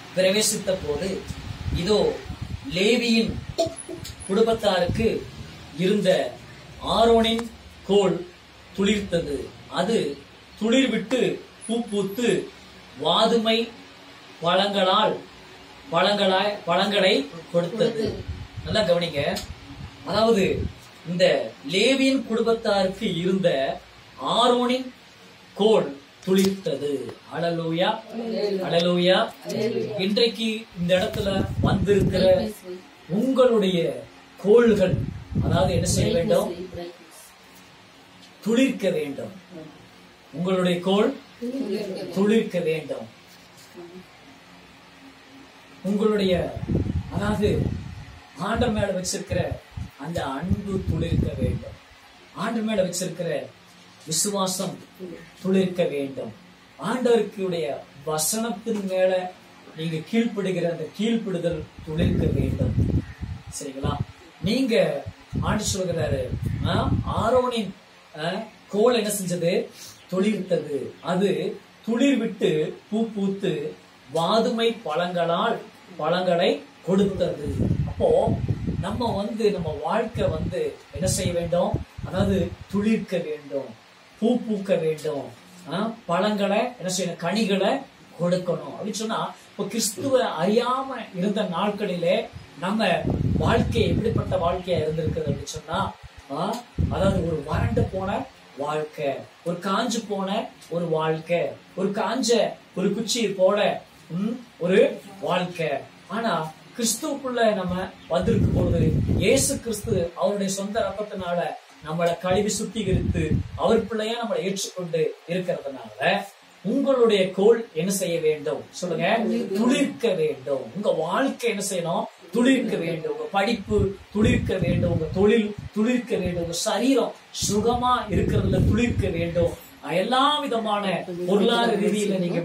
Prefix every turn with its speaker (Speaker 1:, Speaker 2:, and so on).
Speaker 1: பிரவேசித்த போது இதோ லேவியின் குடும்பத்தாருக்கு இருந்த ஆரோனின் கோல் துளிர்த்தது அது துளிர்விட்டு பூ பூத்து வாதுமை பழங்களால் பழங்களாய் பழங்களை கொடுத்தது நல்லா கவனிங்க அதாவது இந்த லேவியின் குடும்பத்தாருக்கு இருந்த ஆரோனின் கோல் துளிர்த்தது அலலூயா அலலூயா இன்றைக்கு இந்த இடத்துல வந்திருக்கிற உங்களுடைய கோள்கள் அதாவது என்ன செய்ய வேண்டும் துளிர்க்க வேண்டும் உங்களுடைய கோல் துளிர்க்க வேண்டும் உங்களுடைய அதாவது ஆண்டர் மேல வச்சிருக்கிற அந்த அன்பு துளிர்க்க வேண்டும் ஆண்டர் மேல வச்சிருக்கிற விசுவாசம் துளிர்க்க வேண்டும் ஆண்டவருக்குடைய வசனத்தின் மேல நீங்க கீழ்ப்படுகிற அந்த கீழ்ப்படுதல் துளிர்க்க வேண்டும் சரிங்களா நீங்க ஆண்டு சொல்கிறாரு ஆ, ஆரோனின் ஆ, கோல் என்ன செஞ்சது துளிர்த்தது அது துளிர் விட்டு பூ பூத்து வாதுமை பழங்களால் பழங்களை கொடுத்தது அப்போ நம்ம வந்து நம்ம வாழ்க்கை வந்து என்ன செய்ய வேண்டும் அதாவது துளிர்க்க வேண்டும் பூ பூக்க வேண்டும் ஆ, பழங்களை என்ன செய்யணும் கனிகளை கொடுக்கணும் அப்படின்னு சொன்னா இப்போ கிறிஸ்துவ அறியாம இருந்த நாட்களிலே நம்ம வாழ்க்கை எப்படிப்பட்ட வாழ்க்கையா இருந்திருக்குது அப்படின்னு சொன்னா ஆ, அதாவது ஒரு வறண்டு போன வாழ்க்கை ஒரு காஞ்சு போன ஒரு வாழ்க்கை ஒரு காஞ்ச ஒரு குச்சி போல ம், ஒரு வாழ்க்கை ஆனா கிறிஸ்துவுக்குள்ள நம்ம வந்திருக்கும் பொழுது இயேசு கிறிஸ்து அவருடைய சொந்த ரத்தத்தினால நம்மளை கழுவி சுத்திகரித்து அவர் பிள்ளையா நம்மளை ஏற்றுக்கொண்டு இருக்கிறதுனால உங்களுடைய கோல் என்ன செய்ய வேண்டும் சொல்லுங்க துளிர்க்க வேண்டும் உங்க வாழ்க்கை என்ன செய்யணும் துளிர்க்க வேண்டும் உங்க படிப்பு துளிர்க்க வேண்டும் உங்க தொழில் துளிர்க்க வேண்டும் உங்க சரீரம் சுகமா இருக்கிறதுல துளிர்க்க வேண்டும் எல்லா விதமான பொருளாதார ரீதியில நீங்க